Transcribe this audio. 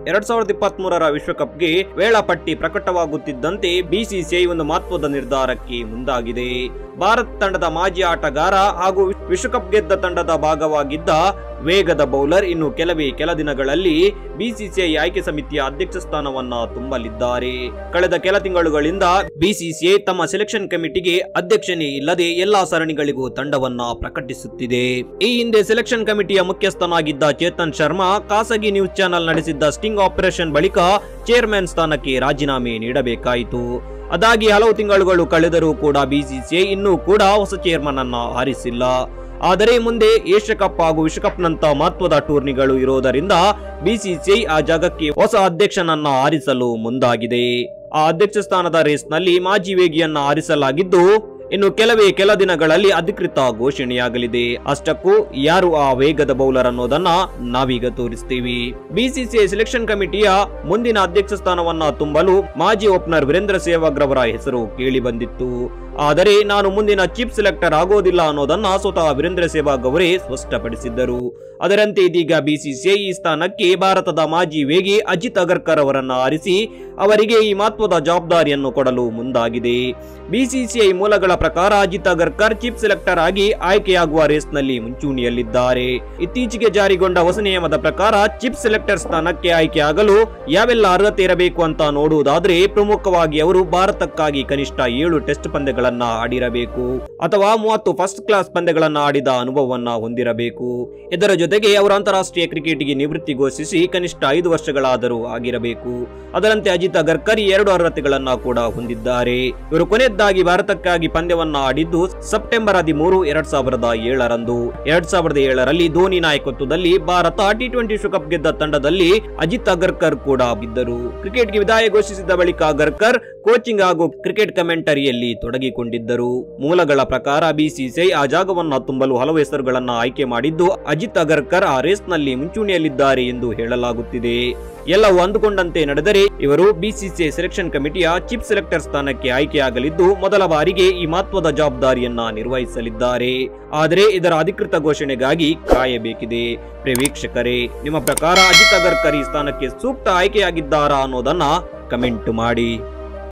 ಎರಡ್ ಸಾವಿರದ ಇಪ್ಪತ್ತ್ ಮೂರರ ವಿಶ್ವಕಪ್ಗೆ ವೇಳಾಪಟ್ಟಿ ಪ್ರಕಟವಾಗುತ್ತಿದ್ದಂತೆ ಬಿಸಿಸಿಐ ಒಂದು ಮಹತ್ವದ ನಿರ್ಧಾರಕ್ಕೆ ಮುಂದಾಗಿದೆ ಭಾರತ ತಂಡದ ಮಾಜಿ ಆಟಗಾರ ಹಾಗೂ ವಿಶ್ವಕಪ್ ಗೆದ್ದ ತಂಡದ ಭಾಗವಾಗಿದ್ದ ವೇಗದ ಬೌಲರ್ ಇನ್ನು ಕೆಲವೇ ಕೆಲ ದಿನಗಳಲ್ಲಿ ಬಿಸಿಸಿಐ ಆಯ್ಕೆ ಸಮಿತಿಯ ಅಧ್ಯಕ್ಷ ಸ್ಥಾನವನ್ನ ತುಂಬಲಿದ್ದಾರೆ ಕಳೆದ ಕೆಲ ತಿಂಗಳುಗಳಿಂದ ಬಿಸಿಸಿಐ ತಮ್ಮ ಸೆಲೆಕ್ಷನ್ ಕಮಿಟಿಗೆ ಅಧ್ಯಕ್ಷನೇ ಇಲ್ಲದೆ ಎಲ್ಲಾ ಸರಣಿಗಳಿಗೂ ತಂಡವನ್ನ ಪ್ರಕಟಿಸುತ್ತಿದೆ ಈ ಹಿಂದೆ ಸೆಲೆಕ್ಷನ್ ಕಮಿಟಿಯ ಮುಖ್ಯಸ್ಥನಾಗಿದ್ದ ಚೇತನ್ ಶರ್ಮಾ ಖಾಸಗಿ ನ್ಯೂಸ್ ಚಾನೆಲ್ ನಡೆಸಿದ್ದ ಸ್ಟಿಂಗ್ ಆಪರೇಷನ್ ಬಳಿಕ ಚೇರ್ಮನ್ ಸ್ಥಾನಕ್ಕೆ ರಾಜೀನಾಮೆ ನೀಡಬೇಕಾಯಿತು ಅದಾಗಿ ಹಲವು ತಿಂಗಳುಗಳು ಕಳೆದರೂ ಕೂಡ ಬಿಸಿಸಿಐ ಇನ್ನೂ ಕೂಡ ಹೊಸ ಚೇರ್ಮನ್ ಅನ್ನ ಆರಿಸಿಲ್ಲ ಆದರೆ ಮುಂದೆ ಏಷ್ಯಾ ಕಪ್ ಹಾಗೂ ವಿಶ್ವಕಪ್ನಂತ ಮಹತ್ವದ ಟೂರ್ನಿಗಳು ಇರೋದರಿಂದ ಬಿಸಿಸಿಐ ಆ ಜಾಗಕ್ಕೆ ಹೊಸ ಅಧ್ಯಕ್ಷನನ್ನ ಆರಿಸಲು ಮುಂದಾಗಿದೆ ಆ ಅಧ್ಯಕ್ಷ ಸ್ಥಾನದ ರೇಸ್ನಲ್ಲಿ ಮಾಜಿ ವೇಗಿಯನ್ನ ಆರಿಸಲಾಗಿದ್ದು ಇನ್ನು ಕೆಲವೇ ಕೆಲ ದಿನಗಳಲ್ಲಿ ಅಧಿಕೃತ ಘೋಷಣೆಯಾಗಲಿದೆ ಅಷ್ಟಕ್ಕೂ ಯಾರು ಆ ವೇಗದ ಬೌಲರ್ ಅನ್ನೋದನ್ನ ನಾವೀಗ ತೋರಿಸ್ತೀವಿ ಬಿಸಿಸಿಐ ಸೆಲೆಕ್ಷನ್ ಕಮಿಟಿಯ ಮುಂದಿನ ಅಧ್ಯಕ್ಷ ಸ್ಥಾನವನ್ನ ತುಂಬಲು ಮಾಜಿ ಓಪನರ್ ವೀರೇಂದ್ರ ಸೆಹ್ವಾಗ್ ರವರ ಹೆಸರು ಕೇಳಿ ಬಂದಿತ್ತು ಆದರೆ ನಾನು ಮುಂದಿನ ಚೀಫ್ ಸೆಲೆಕ್ಟರ್ ಆಗೋದಿಲ್ಲ ಅನ್ನೋದನ್ನ ಸ್ವತಃ ವೀರೇಂದ್ರ ಸೆಹ್ವಾಗ್ ಅವರೇ ಸ್ಪಷ್ಟಪಡಿಸಿದ್ದರು ಅದರಂತೆ ಇದೀಗ ಬಿಸಿಸಿಐ ಈ ಸ್ಥಾನಕ್ಕೆ ಭಾರತದ ಮಾಜಿ ವೇಗಿ ಅಜಿತ್ ಅಗರ್ಕರ್ ಅವರನ್ನ ಆರಿಸಿ ಅವರಿಗೆ ಈ ಮಹತ್ವದ ಜವಾಬ್ದಾರಿಯನ್ನು ಕೊಡಲು ಮುಂದಾಗಿದೆ ಬಿಸಿಸಿಐ ಮೂಲಗಳ ಪ್ರಕಾರ ಅಜಿತ್ ಅಗರ್ಕರ್ ಚೀಫ್ ಸೆಲೆಕ್ಟರ್ ಆಗಿ ಆಯ್ಕೆಯಾಗುವ ರೇಸ್ನಲ್ಲಿ ಮುಂಚೂಣಿಯಲ್ಲಿದ್ದಾರೆ ಇತ್ತೀಚೆಗೆ ಜಾರಿಗೊಂಡ ಹೊಸ ನಿಯಮದ ಪ್ರಕಾರ ಚೀಫ್ ಸೆಲೆಕ್ಟರ್ ಸ್ಥಾನಕ್ಕೆ ಆಯ್ಕೆಯಾಗಲು ಯಾವೆಲ್ಲ ಅರ್ಹತೆ ಇರಬೇಕು ಅಂತ ನೋಡುವುದಾದ್ರೆ ಪ್ರಮುಖವಾಗಿ ಅವರು ಭಾರತಕ್ಕಾಗಿ ಕನಿಷ್ಠ ಏಳು ಟೆಸ್ಟ್ ಪಂದ್ಯಗಳನ್ನ ಆಡಿರಬೇಕು ಅಥವಾ ಮೂವತ್ತು ಫಸ್ಟ್ ಕ್ಲಾಸ್ ಪಂದ್ಯಗಳನ್ನ ಆಡಿದ ಅನುಭವವನ್ನ ಹೊಂದಿರಬೇಕು ಇದರ ಜೊತೆಗೆ ಅವರು ಅಂತಾರಾಷ್ಟ್ರೀಯ ಕ್ರಿಕೆಟ್ಗೆ ನಿವೃತ್ತಿ ಘೋಷಿಸಿ ಕನಿಷ್ಠ ಐದು ವರ್ಷಗಳಾದರೂ ಆಗಿರಬೇಕು ಅದರಂತೆ ಅಜಿತ್ ಅಗರ್ಕರ್ ಈ ಎರಡು ಅರ್ಹತೆಗಳನ್ನ ಕೂಡ ಹೊಂದಿದ್ದಾರೆ ಇವರು ಕೊನೆಯದಾಗಿ ಭಾರತಕ್ಕಾಗಿ ಪಂದ್ಯವನ್ನ ಆಡಿದ್ದು ಸೆಪ್ಟೆಂಬರ್ ಹದಿಮೂರು ಎರಡ್ ಸಾವಿರದ ಏಳರಂದು ಎರಡ್ ಸಾವಿರದ ಏಳರಲ್ಲಿ ಧೋನಿ ನಾಯಕತ್ವದಲ್ಲಿ ಭಾರತ ಟಿ ಟ್ವೆಂಟಿ ವಿಶ್ವಕಪ್ ಗೆದ್ದ ತಂಡದಲ್ಲಿ ಅಜಿತ್ ಅಗರ್ಕರ್ ಕೂಡ ಬಿದ್ದರು ಕ್ರಿಕೆಟ್ಗೆ ವಿದಾಯ ಘೋಷಿಸಿದ ಬಳಿಕ ಅಗರ್ಕರ್ ಕೋಚಿಂಗ್ ಹಾಗೂ ಕ್ರಿಕೆಟ್ ಕಮೆಂಟರಿಯಲ್ಲಿ ತೊಡಗಿಕೊಂಡಿದ್ದರು ಮೂಲಗಳ ಪ್ರಕಾರ ಬಿಸಿಸಿಐ ಆ ಜಾಗವನ್ನ ತುಂಬಲು ಹಲವು ಹೆಸರುಗಳನ್ನ ಆಯ್ಕೆ ಮಾಡಿದ್ದು ಅಜಿತ್ ಅಗರ್ಕರ್ ಆ ರೇಸ್ನಲ್ಲಿ ಮುಂಚೂಣಿಯಲ್ಲಿದ್ದಾರೆ ಎಂದು ಹೇಳಲಾಗುತ್ತಿದೆ ಎಲ್ಲವೂ ಅಂದುಕೊಂಡಂತೆ ನಡೆದರೆ ಇವರು ಬಿಸಿಸಿಐ ಸೆಲೆಕ್ಷನ್ ಕಮಿಟಿಯ ಚೀಫ್ ಸೆಲೆಕ್ಟರ್ ಸ್ಥಾನಕ್ಕೆ ಆಯ್ಕೆಯಾಗಲಿದ್ದು ಮೊದಲ ಬಾರಿಗೆ ಈ ಮಹತ್ವದ ಜವಾಬ್ದಾರಿಯನ್ನ ನಿರ್ವಹಿಸಲಿದ್ದಾರೆ ಆದರೆ ಇದರ ಅಧಿಕೃತ ಘೋಷಣೆಗಾಗಿ ಕಾಯಬೇಕಿದೆ ಪ್ರಿಯ ವೀಕ್ಷಕರೇ ನಿಮ್ಮ ಪ್ರಕಾರ ಅಜಿತ್ ಅಗರ್ಕರ್ ಈ ಸ್ಥಾನಕ್ಕೆ ಸೂಕ್ತ ಆಯ್ಕೆಯಾಗಿದ್ದಾರಾ ಅನ್ನೋದನ್ನ ಕಮೆಂಟ್ ಮಾಡಿ